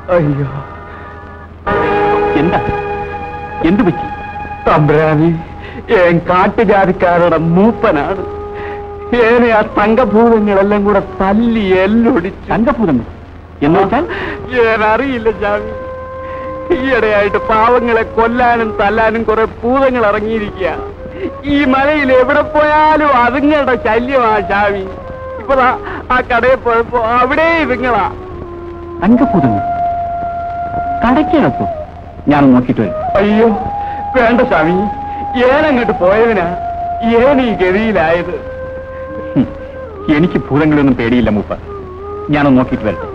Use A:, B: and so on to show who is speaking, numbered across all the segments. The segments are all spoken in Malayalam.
A: അയ്യോ
B: എന്താ എന്തു പറ്റി
A: തമ്പ്രാനി ഏൻ കാട്ടുജാതിക്കാരുടെ മൂപ്പനാണ് ഏനെ ആ തങ്കഭൂതങ്ങളെല്ലാം കൂടെ തല്ലി എല്ലൊടിച്ച്
B: തങ്കഭൂതങ്ങൾ എന്ന് വെച്ചാൽ
A: ഏൻ അറിയില്ല ജാമി ഈയിടെയായിട്ട് പാവങ്ങളെ കൊല്ലാനും തല്ലാനും കുറെ ഭൂതങ്ങൾ ഇറങ്ങിയിരിക്കുക ഈ മലയിൽ എവിടെ പോയാലും അതുങ്ങളുടെ ശല്യമാ ജാമി ഇപ്പതാ ആ കടയിൽ പോയപ്പോ അവിടെ ഇതുങ്ങളാ
B: തങ്കഭൂതങ്ങൾ കടയ്ക്കകത്തോ ഞാൻ നോക്കിയിട്ട് വരും
A: അയ്യോ വേണ്ട സ്വാമി ഏനങ്ങോട്ട് പോയതിനാ ഏൻ ഈ ഗതിയിലായത്
B: ഹും, എനിക്ക് ഭൂതങ്ങളൊന്നും പേടിയില്ല മൂപ്പ ഞാനൊന്ന് നോക്കിയിട്ട് വരട്ടെ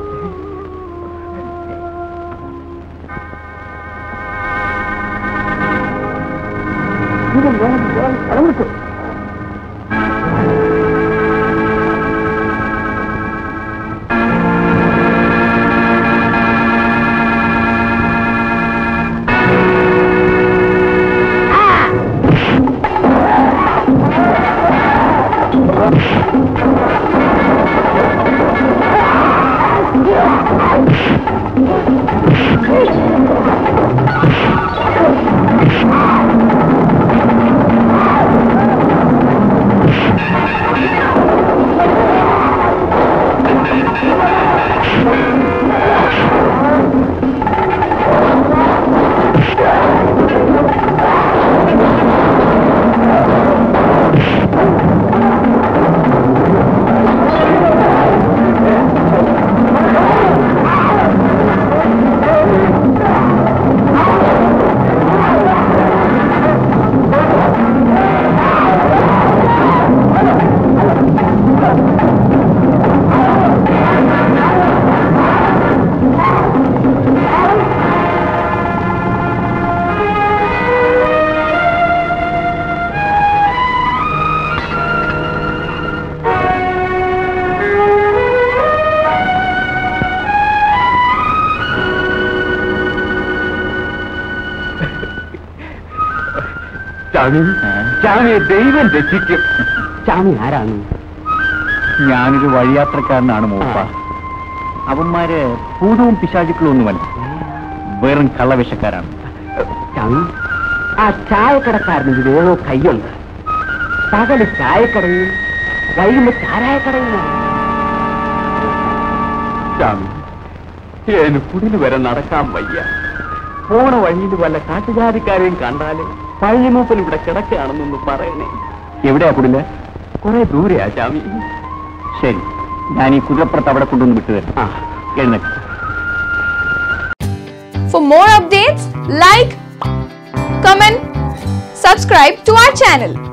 A: സ്വാമി സ്വാമിയെ ദൈവം രക്ഷിക്കും സ്വാമി ആരാണ്
B: ഞാനൊരു വഴിയാത്രക്കാരനാണ് മൂപ്പ അവന്മാര് ഭൂതവും പിശാചുക്കളും ഒന്നുമല്ല വെറും കള്ളവിഷക്കാരാണ്
A: സ്വാമി ആ ചായക്കടക്കാരന് ഇതിൽ ഏതോ കയ്യുണ്ട് പകല് ചായക്കടയും വൈകുമ്പോ ചാരായക്കടയും സ്വാമി ഏന് കുടില് വരെ നടക്കാൻ വയ്യ പോണ വഴിയിൽ വല്ല കാട്ടുജാതിക്കാരെയും കണ്ടാല് പഴയമൂപ്പൻ ഇവിടെ കിടക്കുകയാണെന്നൊന്ന് പറയണേ
B: എവിടെയാ കുടില്
A: കുറെ ദൂരെയാ സ്വാമി
B: ശരി ഞാൻ ഈ കുതിരപ്പുറത്ത് അവിടെ കൊണ്ടുവന്ന് വിട്ടുതരാം
A: ആ
B: എഴുന്നേറ്റ്
C: For more updates, like, comment, subscribe to our channel.